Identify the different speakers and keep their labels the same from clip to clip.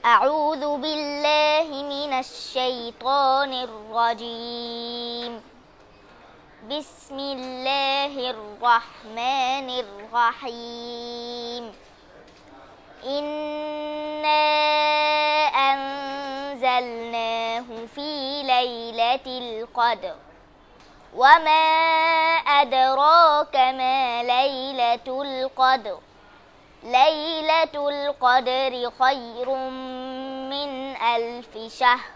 Speaker 1: أعوذ بالله من الشيطان الرجيم بسم الله الرحمن الرحيم إنا أنزلناه في ليلة القدر وما أدراك ما ليلة القدر ليلة القدر خير من ألف شهر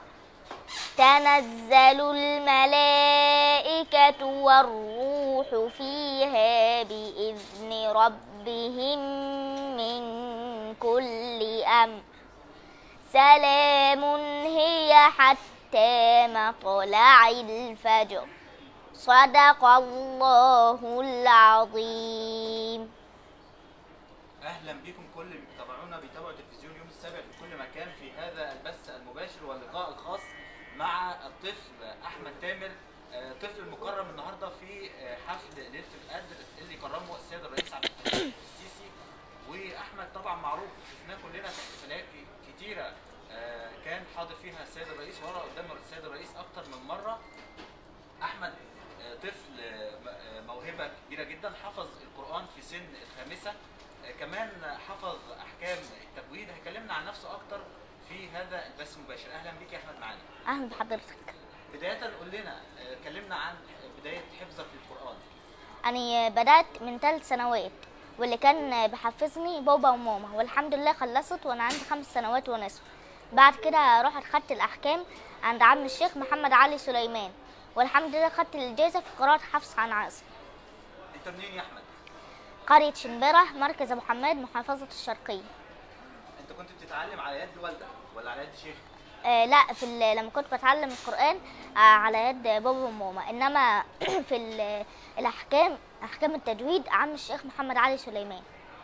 Speaker 1: تنزل الملائكة والروح فيها بإذن ربهم من كل أمر سلام هي حتى مطلع الفجر صدق الله العظيم
Speaker 2: اهلا بكم كل اللي بيتابعونا بيتابعوا تلفزيون يوم السابع في كل مكان في هذا البث المباشر واللقاء الخاص مع الطفل احمد تامر آه، طفل المكرم النهارده في آه، حفل ليله القدر اللي كرمه السيد الرئيس عبد الفتاح السيسي واحمد طبعا معروف شفناه كلنا في احتفالات ك- كتيره آه، كان حاضر فيها السيد الرئيس ورا قدام السيد الرئيس اكتر من مره احمد آه، طفل آه، م- آه، موهبه كبيره جدا حفظ القران في سن الخامسه آه، كمان حفظ احكام التجويد هيكلمنا عن نفسه اكتر في هذا البث المباشر اهلا بيك يا احمد معانا
Speaker 1: أهلا بحضرتك
Speaker 2: بدايه قول لنا آه، كلمنا عن بدايه حفظك للقران
Speaker 1: أنا بدأت من ثلاث سنوات واللي كان بيحفظني بابا وماما والحمد لله خلصت وأنا عندي خمس سنوات ونصف بعد كده رحت خدت الأحكام عند عم الشيخ محمد علي سليمان والحمد لله خدت الجائزة في قراءة حفص عن عاصم
Speaker 2: انت منين يا احمد
Speaker 1: قرية شنبرة مركز أبو حماد محافظة الشرقية
Speaker 2: انت كنت بتتعلم على يد والدك ولا على يد شيخ
Speaker 1: آه لا في ال- لما كنت بتعلم القرآن آه على يد بابا وماما إنما في ال- الأحكام أحكام التجويد عم الشيخ محمد علي سليمان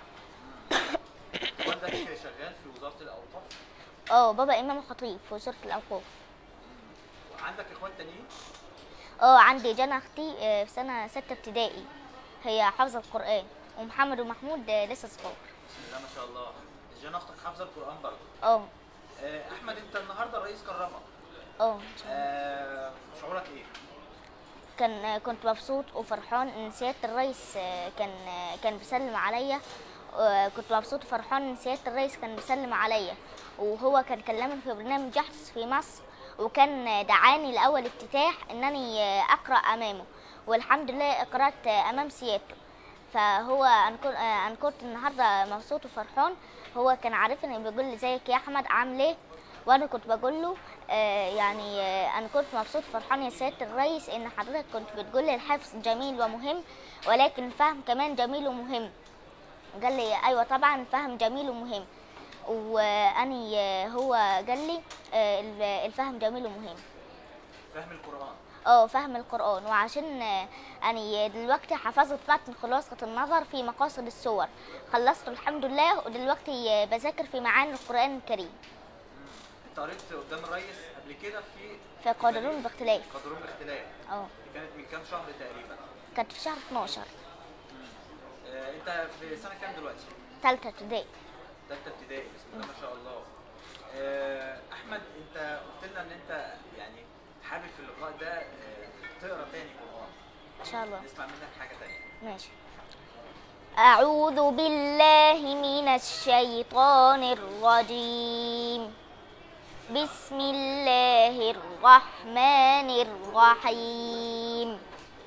Speaker 2: والدك شغال في وزاره الاوقاف
Speaker 1: اه بابا إمام خطيب في وزارة الأوقاف
Speaker 2: وعندك اخوات تانيين
Speaker 1: اه عندي جنى اختي آه، في سنه سته ابتدائي هي حافظه القران ومحمد ومحمود آه، لسه صغار
Speaker 2: بسم الله ما شاء الله جانا اختك حافظه القران برضه
Speaker 1: اه
Speaker 2: آه، احمد انت النهارده الرئيس كرمك
Speaker 1: اه إن شاء الله.
Speaker 2: آه، شعورك ايه
Speaker 1: كان آه، كنت مبسوط وفرحان ان سياده الرئيس آه، كان آه، كان بيسلم عليا آه، كنت مبسوط وفرحان ان سياده الرئيس كان بيسلم عليا وهو كان كلمني في برنامج يحدث في مصر وكان آه، دعاني لاول افتتاح انني آه، اقرا امامه والحمد لله قرات آه، امام سيادته فهو انا كنت انا كنت النهارده مبسوط وفرحان هو كان عارفني بيقول لي ازيك يا احمد عامل ايه وانا كنت بقول له آه يعني آه انا كنت مبسوط فرحان يا سياده الرئيس ان حضرتك كنت بتقول لي الحفظ جميل ومهم ولكن الفهم كمان جميل ومهم قال لي ايوه طبعا الفهم جميل ومهم واني آه، هو قال لي آه، الفهم جميل ومهم
Speaker 2: فهم القران
Speaker 1: اه فهم القرآن وعشان آه، أنا دلوقتي حفظت متن خلاصة النظر في مقاصد السور خلصت الحمد لله ودلوقتي آه، بذاكر في معاني القرآن الكريم
Speaker 2: انت قريت قدام الرئيس قبل كده في
Speaker 1: في قادرون باختلاف
Speaker 2: قدرون باختلاف
Speaker 1: اه
Speaker 2: دي كانت من كام شهر تقريبا
Speaker 1: كانت في شهر 12
Speaker 2: آه، انت في سنه كام دلوقتي
Speaker 1: تالتة ابتدائي
Speaker 2: ثالثه ابتدائي بسم الله ما شاء الله آه، احمد انت قلت لنا ان انت يعني حابب في اللقاء ده آه، تقرا تاني قران
Speaker 1: إن شاء الله
Speaker 2: نسمع منك حاجه تانيه
Speaker 1: ماشي أعوذ بالله من الشيطان الرجيم بسم الله الرحمن الرحيم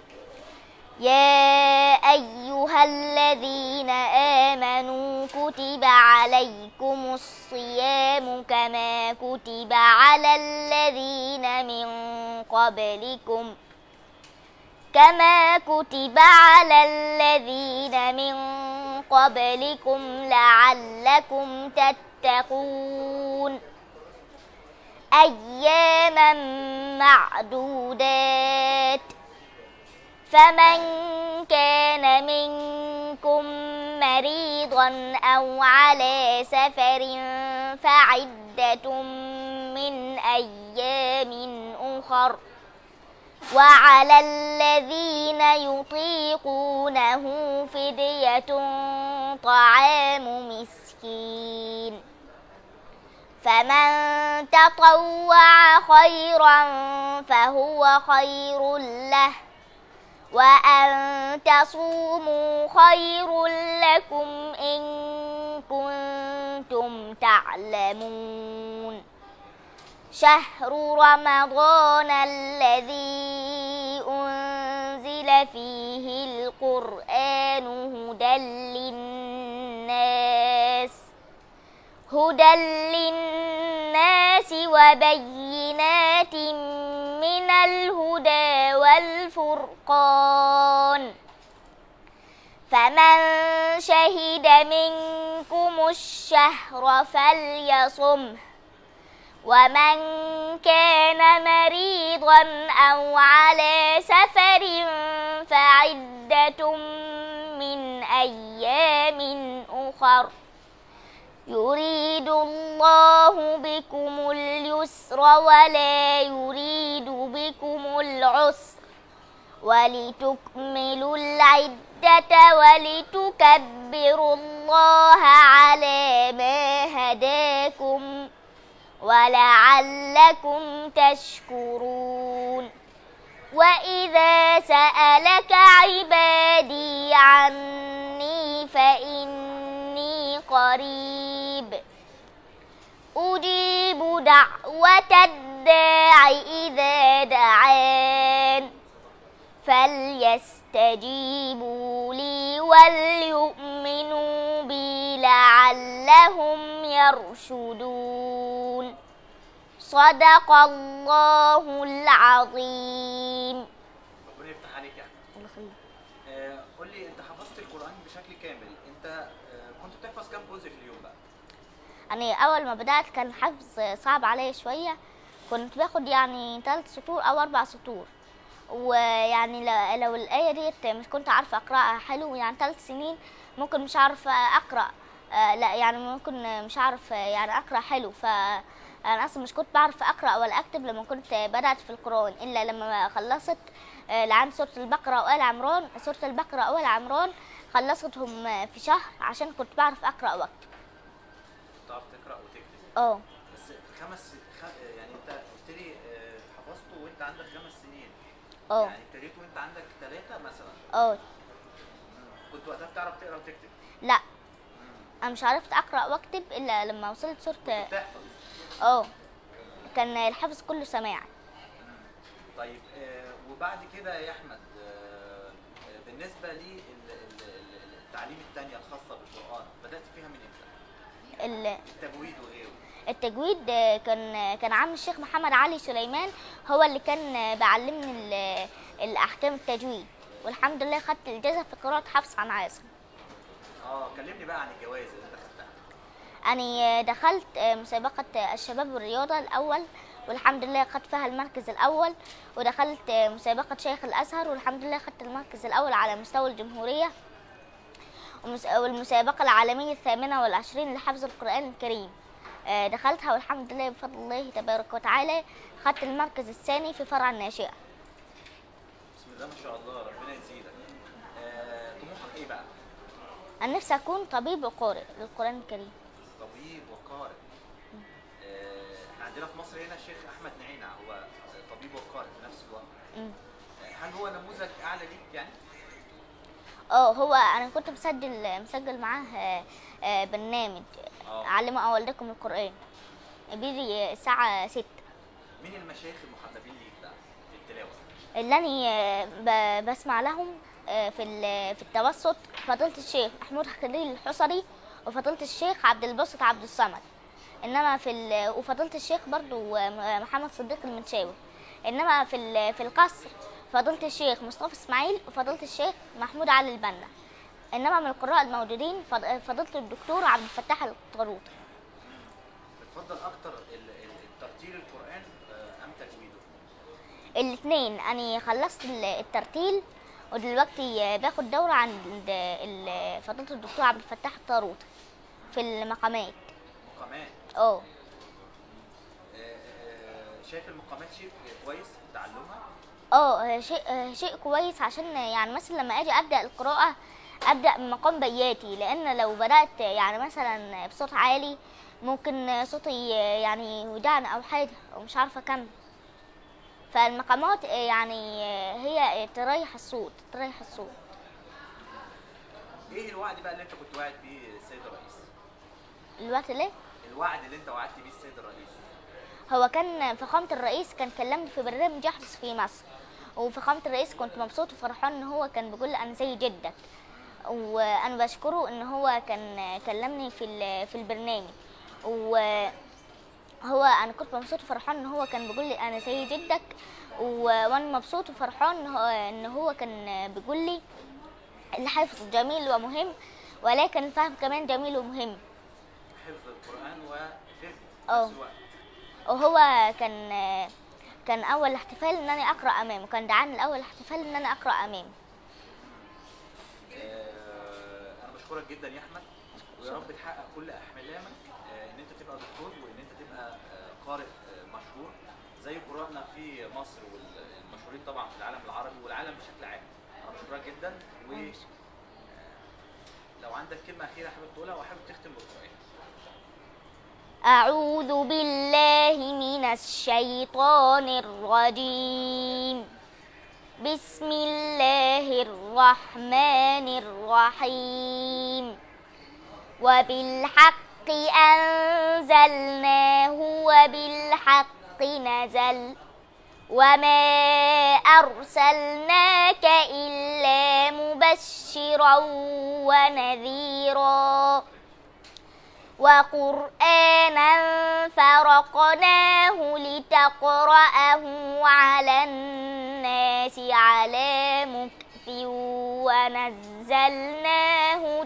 Speaker 1: يا أيها الذين آمنوا كتب عليكم الصيام كما كتب على الذين من قبلكم كما كتب على الذين من قبلكم لعلكم تتقون أياما معدودات فمن كان منكم مريضا أو على سفر فعدة من أيام أخر وعلى الذين يطيقونه فدية طعام مسكين فمن تطوع خيرا فهو خير له وأن تصوموا خير لكم إن كنتم تعلمون شهر رمضان الذي أنزل فيه القرآن هدى للناس هدى للناس وبينات من الهدى والفرقان فمن شهد منكم الشهر فليصمه ومن كان مريضا أو على سفر فعدة من أيام أخر يريد الله بكم اليسر ولا يريد بكم العسر ولتكملوا العدة ولتكبروا الله على ما هداكم ولعلكم تشكرون وإذا سألك عبادي عني فإني قريب أجيب دعوة الداع إذا دعان فليستجيبوا لي وليؤمنوا بي لعلهم يرشدون صدق الله العظيم
Speaker 2: ربنا يفتح عليك يعني آه، قول لي انت حفظت القران بشكل كامل انت آه، كنت بتحفظ كام جزء في اليوم بقى
Speaker 1: يعني اول ما بدات كان حفظ صعب عليا شويه كنت باخد يعني ثلاث سطور او اربع سطور ويعني ل- لو الايه ديت مش كنت عارفه اقراها حلو يعني ثلاث سنين ممكن مش عارفه اقرا آه لا يعني ممكن مش عارف يعني اقرا حلو ف انا اصلا مش كنت بعرف اقرا ولا اكتب لما كنت بدات في القران الا لما خلصت آه، لعند سوره البقره وال عمران سوره البقره وال عمران خلصتهم في شهر عشان كنت بعرف اقرا واكتب
Speaker 2: بتعرف تقرا وتكتب
Speaker 1: اه
Speaker 2: بس خمس خ... يعني انت قلت لي آه، حفظته وانت عندك خمس سنين
Speaker 1: اه
Speaker 2: يعني ابتديت وانت عندك ثلاثة مثلا
Speaker 1: اه
Speaker 2: مم. كنت وقتها بتعرف تقرا وتكتب
Speaker 1: لا
Speaker 2: مم.
Speaker 1: انا مش عرفت اقرا واكتب الا لما وصلت سوره
Speaker 2: بتحفظ
Speaker 1: اه كان الحفظ كله سماع
Speaker 2: طيب آه، وبعد كده يا احمد آه، آه، بالنسبه لي التعليم الثانيه الخاصه بالقران بدات فيها من امتى؟
Speaker 1: ال-
Speaker 2: التجويد وغيره
Speaker 1: التجويد آه، كان كان عم الشيخ محمد علي سليمان هو اللي كان آه، بيعلمني ال- الاحكام التجويد والحمد لله خدت الجائزه في قراءه حفص عن عاصم
Speaker 2: اه كلمني بقى عن الجوائز اللي انت خدتها
Speaker 1: أنا دخلت مسابقة الشباب والرياضة الأول والحمد لله خدت فيها المركز الأول ودخلت مسابقة شيخ الأزهر والحمد لله خدت المركز الأول على مستوى الجمهورية ومس- والمسابقة العالمية الثامنة والعشرين لحفظ القرآن الكريم آه، دخلتها والحمد لله بفضل الله تبارك وتعالى خدت المركز الثاني في فرع الناشئة
Speaker 2: بسم الله ما شاء الله ربنا يزيدك آه، طموحك ايه بقى؟
Speaker 1: أنا نفسي أكون طبيب وقارئ للقرآن الكريم
Speaker 2: طبيب وقارئ آه، احنا عندنا في مصر هنا الشيخ احمد نعينع هو طبيب وقارئ في نفس الوقت
Speaker 1: مم.
Speaker 2: آه، هل هو نموذج اعلى ليك يعني؟
Speaker 1: اه هو انا كنت مسجل مسجل معاه آه، آه، برنامج
Speaker 2: اه
Speaker 1: علموا أولادكم القرآن بيجي الساعة ستة
Speaker 2: مين المشايخ المحببين ليك بقى في التلاوه؟
Speaker 1: اللي أنا آه، ب- بسمع لهم آه، في ال- في التوسط فضيلة الشيخ محمود خليل الحصري وفضيلة الشيخ عبد الباسط عبد الصمد إنما في ال- وفضيلة الشيخ برضو آه، محمد صديق المنشاوي إنما في ال- في القصر فضيلة الشيخ مصطفى إسماعيل وفضيلة الشيخ محمود علي البنا إنما من القراء الموجودين فض- فضيلة الدكتور عبد الفتاح الطروطي
Speaker 2: بتفضل اكتر ال- ال- الترتيل القران آه، ام تجويده؟
Speaker 1: الاثنين انا خلصت ال- الترتيل ودلوقتي باخد دورة عند ال- فضيلة الدكتور عبد الفتاح الطاروط في المقامات
Speaker 2: مقامات
Speaker 1: اه
Speaker 2: آه، آه، شايف المقامات شيء كويس في تعلمها؟
Speaker 1: اه شيء شيء كويس عشان يعني مثلا لما اجي ابدا القراءة ابدا بمقام بياتي لان لو بدات يعني مثلا بصوت عالي ممكن صوتي يعني يودعني او حاجه ومش عارفه اكمل فالمقامات يعني هي تريح الصوت تريح الصوت
Speaker 2: ايه الوعد بقى اللي انت كنت واعد بيه السيد الرئيس
Speaker 1: الوقت ليه
Speaker 2: الوعد اللي انت وعدت بيه السيد الرئيس
Speaker 1: هو كان فخامة الرئيس كان كلمني في برنامج يحدث في مصر وفخامة الرئيس كنت مبسوط وفرحان ان هو كان بيقول لي انا زي جدك وانا بشكره ان هو كان كلمني في ال- في البرنامج وهو انا كنت مبسوط وفرحان ان هو كان بيقول لي انا زي جدك و- وانا مبسوط وفرحان ان هو, إن هو كان بيقول لي الحفظ جميل ومهم ولكن الفهم كمان جميل ومهم
Speaker 2: حفظ القران وفهم في
Speaker 1: اه.
Speaker 2: نفس الوقت
Speaker 1: وهو كان كان اول احتفال ان انا اقرا امامه كان دعاني الاول احتفال ان انا اقرا امامه
Speaker 2: آه، انا بشكرك جدا يا احمد ويا رب تحقق كل احلامك آه، ان انت تبقى دكتور وان انت تبقى آه، قارئ آه، مشهور زي قراءنا في مصر والمشهورين طبعا في العالم العربي والعالم بشكل عام انا بشكرك جدا و آه، لو عندك كلمه اخيره حابب تقولها وحابب تختم بالقران
Speaker 1: أعوذ بالله من الشيطان الرجيم بسم الله الرحمن الرحيم وبالحق أنزلناه وبالحق نزل وما أرسلناك إلا مبشرا ونذيرا وقرآنا فرقناه لتقرأه على الناس على مكث ونزلناه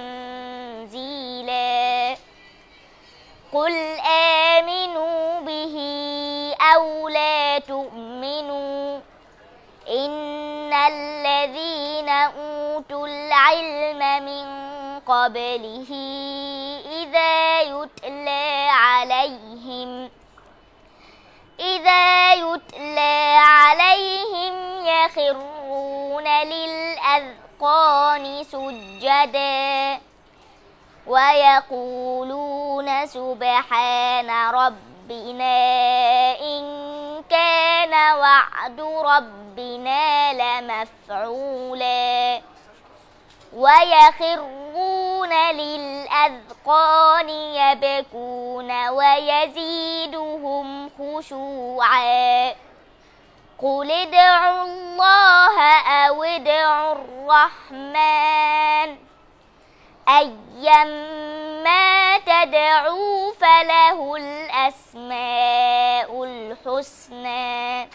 Speaker 1: تنزيلا قل آمنوا به أو لا تؤمنوا إن الذين أوتوا العلم من قبله إذا يتلى عليهم إذا يتلى عليهم يخرون للأذقان سجدا ويقولون سبحان ربنا إن كان وعد ربنا لمفعولا ويخرون للأذقان يبكون ويزيدهم خشوعا قل ادعوا الله أو ادعوا الرحمن أيما تدعوا فله الأسماء الحسنى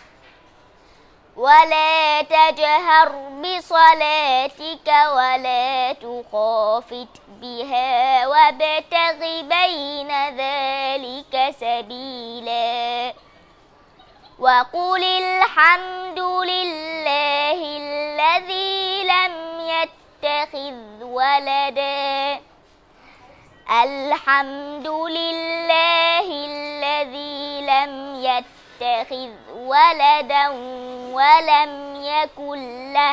Speaker 1: ولا تجهر بصلاتك ولا تخافت بها وابتغ بين ذلك سبيلا وقل الحمد لله الذي لم يتخذ ولدا الحمد لله الذي لم يتخذ ولدا ولم يكن له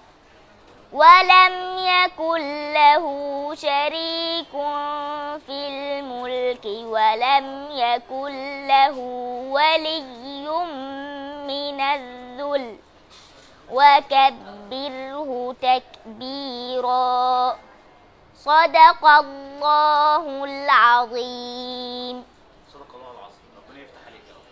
Speaker 1: ولم يكن له شريك في الملك ولم يكن له ولي من الذل وكبره تكبيرا صدق الله العظيم